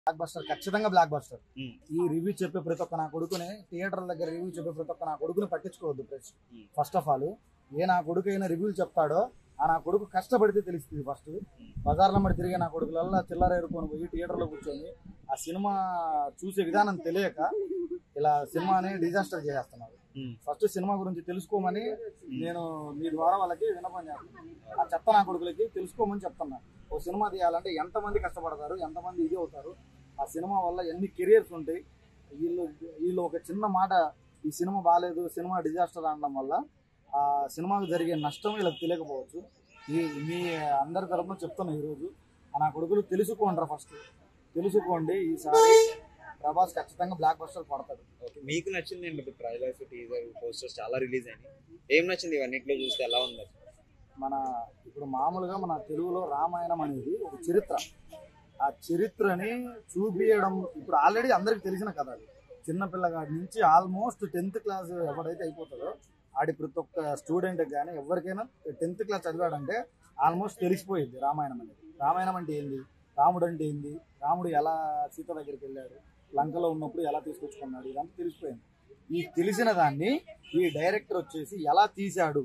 Black blockbuster ఖచ్చితంగా blockbuster ఉమ్. ఈ రివ్యూ చెప్పే ప్రతి ఒక్క నా కొడుకుని థియేటర్ దగ్గర రివ్యూ చెప్పే ప్రతి ఒక్క నా కొడుకుని పట్టించుకోవద్దు ప్రెస్ ఉమ్. ఫస్ట్ ఆఫ్ ఆల్ ఏ నా కొడుకు అయినా రివ్యూలు చెప్తాడో ఆ నా కొడుకు కష్టపడితే తెలుస్తుంది ఫస్ట్ బజార్లో మరి తిరిగే నా కొడుకులల్లా చిల్లర ఏరుకొని పోయి థియేటర్లో కూర్చొని ఆ సినిమా చూసే విధానం తెలియక ఇలా సినిమాని డిజాస్టర్ చేసేస్తున్నారు ఉమ్. ఫస్ట్ సినిమా గురించి తెలుసుకోమని నేను మీ ద్వారా వాళ్ళకి వినపం చేస్తున్నాను ఆ చెత్త నా కొడుకులకి తెలుసుకోమని చెప్తున్నా ఓ సినిమా తీయాలంటే ఎంతమంది కష్టపడతారు ఎంతమంది ఇది అవుతారు ఆ సినిమా వల్ల ఎన్ని కెరియర్స్ ఉంటాయి వీళ్ళు వీళ్ళు ఒక చిన్న మాట ఈ సినిమా బాగాలేదు సినిమా డిజాస్టర్ అనడం వల్ల ఆ సినిమాకు జరిగే నష్టం వీళ్ళకి తెలియకపోవచ్చు ఈ మీ అందరి తరపున చెప్తున్నా ఈరోజు ఆ నా కొడుకులు తెలుసుకోండి ఫస్ట్ తెలుసుకోండి ఈసారి ప్రభాస్ ఖచ్చితంగా బ్లాక్ బస్టర్ పడతాడు ఓకే మీకు నచ్చింది ఏంటి ఇప్పుడు ట్రైలర్స్ టీజర్ పోస్టర్స్ చాలా రిలీజ్ అయినాయి ఏం నచ్చింది ఇవన్నిట్లో చూస్తే ఎలా ఉంది మన ఇప్పుడు మామూలుగా మన తెలుగులో రామాయణం అనేది ఒక చరిత్ర ఆ చరిత్రని చూపించడం ఇప్పుడు ఆల్రెడీ అందరికి తెలిసిన కథ అది చిన్న పిల్లగాడి నుంచి ఆల్మోస్ట్ టెన్త్ క్లాస్ ఎవడైతే అయిపోతుందో ఆడి ప్రతి ఒక్క స్టూడెంట్ కానీ ఎవరికైనా టెన్త్ క్లాస్ చదివాడంటే ఆల్మోస్ట్ తెలిసిపోయింది రామాయణం అనేది రామాయణం అంటే ఏంది రాముడు అంటే ఏంది రాముడు ఎలా సీత దగ్గరికి వెళ్ళాడు లంకలో ఉన్నప్పుడు ఎలా తీసుకొచ్చుకున్నాడు ఇదంతా తెలిసిపోయింది ఈ తెలిసిన దాన్ని ఈ డైరెక్టర్ వచ్చేసి ఎలా తీశాడు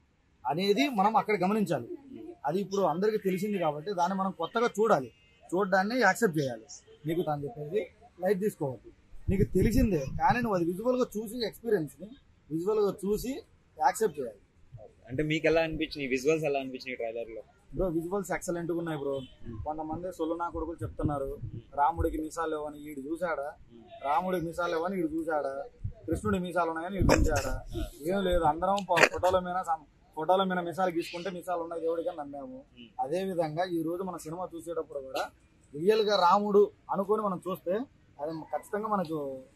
అనేది మనం అక్కడ గమనించాలి అది ఇప్పుడు అందరికీ తెలిసింది కాబట్టి దాన్ని మనం కొత్తగా చూడాలి చూడడాన్ని యాక్సెప్ట్ చేయాలి నీకు తాను చెప్పేది లైట్ తీసుకోవద్దు నీకు తెలిసిందే కానీ నువ్వు అది విజువల్గా చూసి ఎక్స్పీరియన్స్ని విజువల్గా చూసి యాక్సెప్ట్ చేయాలి అంటే మీకు ఎలా అనిపించినాయి విజువల్స్ ఎలా అనిపించినాయి ట్రైలర్ లో బ్రో విజువల్స్ ఎక్సలెంట్గా ఉన్నాయి బ్రో కొంతమంది సొల్లునా కొడుకులు చెప్తున్నారు రాముడికి మీసాలు లేవని వీడు చూశాడా రాముడికి మీసాలు లేవని వీడు చూశాడా కృష్ణుడి మీసాలు ఉన్నాయని వీడు చూశాడా ఏం లేదు అందరం ఫో- ఫోటోల మీద సమ- ఫోటోల మీద మిసాలు గీసుకుంటే మిసాలు ఉన్నాయి దేవుడికి అని నమ్మాము అదే విధంగా ఈ రోజు మన సినిమా చూసేటప్పుడు కూడా రియల్ గా రాముడు అనుకొని మనం చూస్తే అది ఖచ్చితంగా మనకు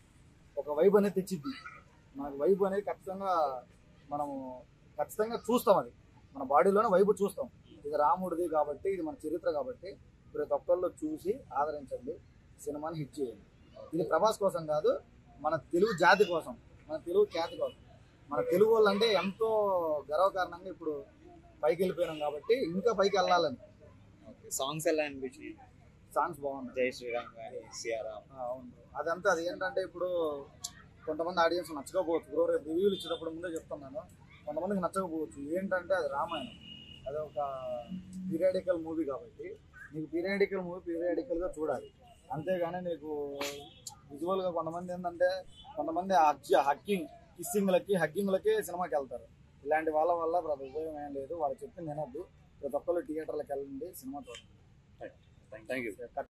ఒక వైబ్ అనేది తెచ్చిద్ది మనకు వైబ్ అనేది ఖచ్చితంగా మనము ఖచ్చితంగా చూస్తాం అది మన బాడీలోనే వైబ్ చూస్తాం ఇది రాముడిది కాబట్టి ఇది మన చరిత్ర కాబట్టి ప్రతి ఒక్కళ్ళు చూసి ఆదరించండి సినిమాని హిట్ చేయండి ఇది ప్రభాస్ కోసం కాదు మన తెలుగు జాతి కోసం మన తెలుగు ఖ్యాతి కోసం మన తెలుగు వాళ్ళు అంటే ఎంతో గర్వకారణంగా ఇప్పుడు పైకి వెళ్ళిపోయినాం కాబట్టి ఇంకా పైకి వెళ్ళాలని ఓకే సాంగ్స్ ఎలా అనిపించినాయి సాంగ్స్ బాగున్నాయి జై శ్రీరామ్ కానీ సిఆర్ఆర్ ఆ, అవును bro. అదంతా అది ఏంటంటే ఇప్పుడు కొంతమంది ఆడియన్స్ నచ్చకపోవచ్చు బ్రో రేపు రివ్యూలు ఇచ్చేటప్పుడు ముందే చెప్తున్నాను కొంతమందికి నచ్చకపోవచ్చు ఏంటంటే అది రామాయణం అది ఒక పీరియాడికల్ మూవీ కాబట్టి నీకు పీరియాడికల్ మూవీ పీరియాడికల్గా చూడాలి అంతేగాని నీకు విజువల్గా కొంతమంది ఏంటంటే కొంతమంది హక్ హక్కింగ్ కిస్సింగ్లకి హగ్గింగ్లకి సినిమాకి వెళ్తారు ఇలాంటి వాళ్ళ వల్ల ప్రతి ఉపయోగం ఏం లేదు వాళ్ళు చెప్పింది వినొద్దు ప్రతి ఒక్కళ్ళు థియేటర్లకు వెళ్ళండి సినిమా చూడండి థ్యాంక్ యూ